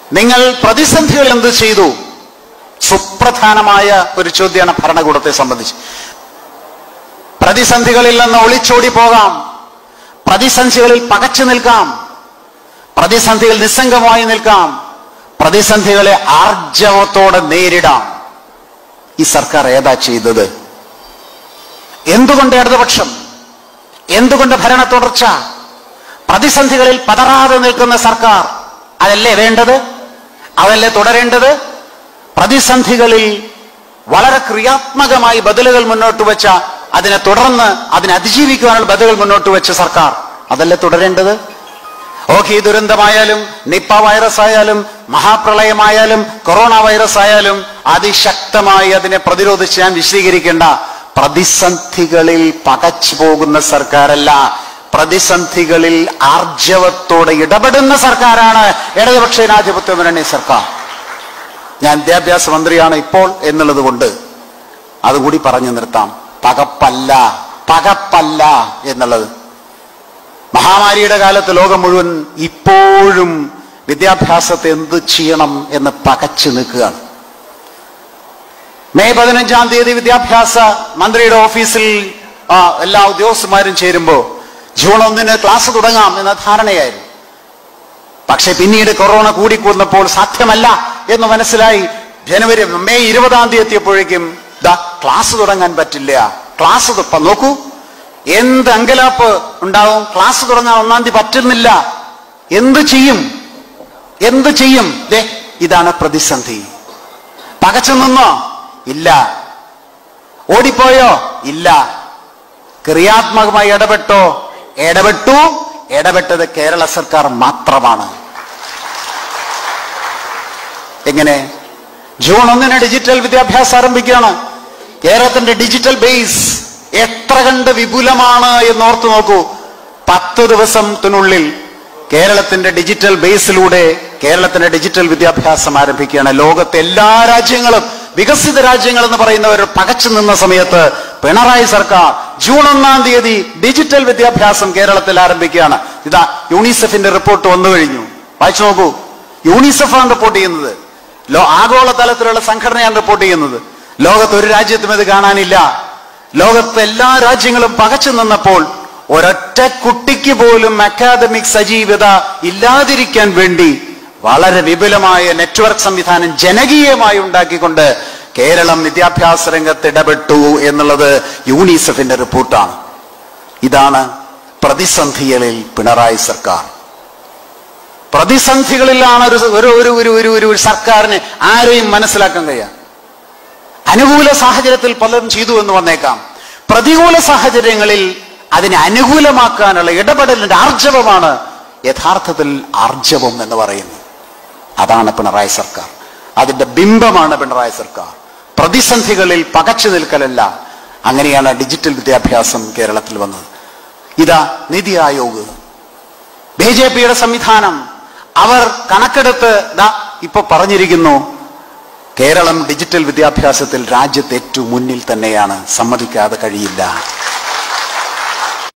നിങ്ങൾ പ്രതിസന്ധികൾ എന്ത് ചെയ്തു സുപ്രധാനമായ ഒരു ചോദ്യമാണ് ഭരണകൂടത്തെ സംബന്ധിച്ച് പ്രതിസന്ധികളിൽ നിന്ന് ഒളിച്ചോടി പോകാം പ്രതിസന്ധികളിൽ പകച്ചു നിൽക്കാം പ്രതിസന്ധികൾ നിസ്സംഗമായി നിൽക്കാം പ്രതിസന്ധികളെ ആർജവത്തോടെ നേരിടാം ഈ സർക്കാർ ഏതാ ചെയ്തത് എന്തുകൊണ്ട് ഇടതുപക്ഷം എന്തുകൊണ്ട് ഭരണ തുടർച്ച പ്രതിസന്ധികളിൽ പതറാതെ നിൽക്കുന്ന സർക്കാർ അതല്ലേ വേണ്ടത് അതല്ലേ തുടരേണ്ടത് പ്രതിസന്ധികളിൽ വളരെ ക്രിയാത്മകമായി ബദലുകൾ മുന്നോട്ട് വെച്ച അതിനെ തുടർന്ന് അതിനെ അതിജീവിക്കുവാനുള്ള ബദലുകൾ മുന്നോട്ട് വെച്ച സർക്കാർ അതല്ലേ തുടരേണ്ടത് ഓക്കെ ഈ ദുരന്തമായാലും നിപ്പ വൈറസ് ആയാലും മഹാപ്രളയമായാലും കൊറോണ വൈറസ് ആയാലും അതിശക്തമായി അതിനെ പ്രതിരോധിച്ച് ഞാൻ വിശദീകരിക്കേണ്ട പ്രതിസന്ധികളിൽ പകച്ചു പോകുന്ന സർക്കാരല്ല പ്രതിസന്ധികളിൽ ആർജവത്തോടെ ഇടപെടുന്ന സർക്കാരാണ് ഇടതുപക്ഷ ജനാധിപത്യ മുന്നണി സർക്കാർ ഞാൻ വിദ്യാഭ്യാസ മന്ത്രിയാണ് ഇപ്പോൾ എന്നുള്ളത് കൊണ്ട് അതുകൂടി പറഞ്ഞു നിർത്താം പകപ്പല്ല പകപ്പല്ല എന്നുള്ളത് മഹാമാരിയുടെ കാലത്ത് ലോകം മുഴുവൻ ഇപ്പോഴും വിദ്യാഭ്യാസത്തെ എന്ത് ചെയ്യണം എന്ന് പകച്ചു നിൽക്കുകയാണ് മെയ് പതിനഞ്ചാം തീയതി വിദ്യാഭ്യാസ മന്ത്രിയുടെ ഓഫീസിൽ ആ, എല്ലാ ഉദ്യോഗസ്ഥന്മാരും ചേരുമ്പോൾ ജൂൺ ഒന്നിന് ക്ലാസ് തുടങ്ങാം എന്ന ധാരണയായിരുന്നു പക്ഷെ പിന്നീട് കൊറോണ കൂടിക്കൂടുന്നപ്പോൾ സാധ്യമല്ല എന്ന് മനസ്സിലായി ജനുവരി മെയ് ഇരുപതാം തീയതി എത്തിയപ്പോഴേക്കും ദാ ക്ലാസ് തുടങ്ങാൻ പറ്റില്ല ക്ലാസ് തൊപ്പം നോക്കൂ എന്ത് അങ്കലാപ്പ് ഉണ്ടാവും ക്ലാസ് തുടങ്ങാൻ ഒന്നാം തീയതി പറ്റുന്നില്ല എന്ത് ചെയ്യും എന്ത് ചെയ്യും ദേ ഇതാണ് പ്രതിസന്ധി പകച്ചു നിന്നോ ഇല്ല ഓടിപ്പോയോ ഇല്ല ക്രിയാത്മകമായി ഇടപെട്ടോ ഇടപെട്ടു ഇടപെട്ടത് കേരള സർക്കാർ മാത്രമാണ് എങ്ങനെ ജൂൺ ഒന്നിന് ഡിജിറ്റൽ വിദ്യാഭ്യാസം ആരംഭിക്കുകയാണ് കേരളത്തിന്റെ ഡിജിറ്റൽ ബേസ് എത്ര കണ്ട് വിപുലമാണ് എന്ന് ഓർത്തു നോക്കൂ പത്ത് ദിവസത്തിനുള്ളിൽ കേരളത്തിന്റെ ഡിജിറ്റൽ ബേസിലൂടെ കേരളത്തിന്റെ ഡിജിറ്റൽ വിദ്യാഭ്യാസം ആരംഭിക്കുകയാണ് ലോകത്തെ എല്ലാ രാജ്യങ്ങളും വികസിത രാജ്യങ്ങൾ എന്ന് പറയുന്നവർ പകച്ചു നിന്ന സമയത്ത് പിണറായി സർക്കാർ ജൂൺ ഒന്നാം തീയതി ഡിജിറ്റൽ വിദ്യാഭ്യാസം കേരളത്തിൽ ആരംഭിക്കുകയാണ് ഇതാ യൂണിസെഫിന്റെ റിപ്പോർട്ട് വന്നു കഴിഞ്ഞു വായിച്ചു നോക്കൂ യൂണിസെഫാണ് റിപ്പോർട്ട് ചെയ്യുന്നത് ലോ ആഗോള തലത്തിലുള്ള സംഘടനയാണ് റിപ്പോർട്ട് ചെയ്യുന്നത് ലോകത്ത് ഒരു രാജ്യത്തും ഇത് കാണാനില്ല ലോകത്തെ എല്ലാ രാജ്യങ്ങളും പകച്ചു നിന്നപ്പോൾ ഒരൊറ്റ കുട്ടിക്ക് പോലും അക്കാദമിക് സജീവത ഇല്ലാതിരിക്കാൻ വേണ്ടി വളരെ വിപുലമായ നെറ്റ്വർക്ക് സംവിധാനം ജനകീയമായി ഉണ്ടാക്കിക്കൊണ്ട് കേരളം വിദ്യാഭ്യാസ രംഗത്ത് ഇടപെട്ടു എന്നുള്ളത് യൂണിസെഫിന്റെ റിപ്പോർട്ടാണ് ഇതാണ് പ്രതിസന്ധികളിൽ പിണറായി സർക്കാർ പ്രതിസന്ധികളിലാണ് ഒരു ഒരു ഒരു ഒരു ഒരു ഒരു ഒരു സർക്കാരിന് ആരെയും മനസ്സിലാക്കാൻ കഴിയുക അനുകൂല സാഹചര്യത്തിൽ പലരും ചെയ്തു എന്ന് വന്നേക്കാം പ്രതികൂല സാഹചര്യങ്ങളിൽ അതിനെ അനുകൂലമാക്കാനുള്ള ഇടപെടലിന്റെ ആർജവമാണ് യഥാർത്ഥത്തിൽ ആർജവം എന്ന് പറയുന്നത് അതാണ് പിണറായി സർക്കാർ അതിന്റെ ബിംബമാണ് പിണറായി സർക്കാർ പ്രതിസന്ധികളിൽ പകച്ചു നിൽക്കലല്ല അങ്ങനെയാണ് ഡിജിറ്റൽ വിദ്യാഭ്യാസം കേരളത്തിൽ വന്നത് ഇതാ നിതി ആയോഗ് ബി ജെ പിയുടെ സംവിധാനം അവർ കണക്കെടുത്ത് ദാ ഇപ്പൊ പറഞ്ഞിരിക്കുന്നു കേരളം ഡിജിറ്റൽ വിദ്യാഭ്യാസത്തിൽ രാജ്യത്ത് ഏറ്റവും മുന്നിൽ തന്നെയാണ് സമ്മതിക്കാതെ കഴിയില്ല